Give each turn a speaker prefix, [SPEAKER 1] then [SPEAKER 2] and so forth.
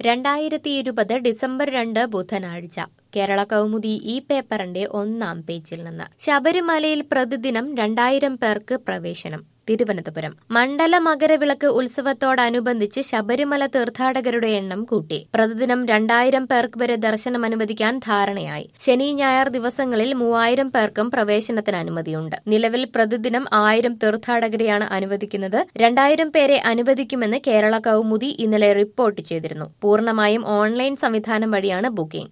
[SPEAKER 1] രണ്ടായിരത്തി ഇരുപത് ഡിസംബർ രണ്ട് ബുധനാഴ്ച കേരള കൗമുദി ഈ പേപ്പറിന്റെ ഒന്നാം പേജിൽ നിന്ന് ശബരിമലയിൽ പ്രതിദിനം രണ്ടായിരം പേർക്ക് പ്രവേശനം തിരുവനന്തപുരം മണ്ഡല മകരവിളക്ക് ഉത്സവത്തോടനുബന്ധിച്ച് ശബരിമല തീർത്ഥാടകരുടെ എണ്ണം കൂട്ടി പ്രതിദിനം രണ്ടായിരം പേർക്ക് വരെ ദർശനം അനുവദിക്കാൻ ധാരണയായി ശനി ഞായർ ദിവസങ്ങളിൽ മൂവായിരം പേർക്കും പ്രവേശനത്തിന് അനുമതിയുണ്ട് നിലവിൽ പ്രതിദിനം ആയിരം തീർത്ഥാടകരെയാണ് അനുവദിക്കുന്നത് രണ്ടായിരം പേരെ അനുവദിക്കുമെന്ന് കേരള കൗമുദി ഇന്നലെ റിപ്പോർട്ട് ചെയ്തിരുന്നു പൂർണ്ണമായും ഓൺലൈൻ സംവിധാനം വഴിയാണ് ബുക്കിംഗ്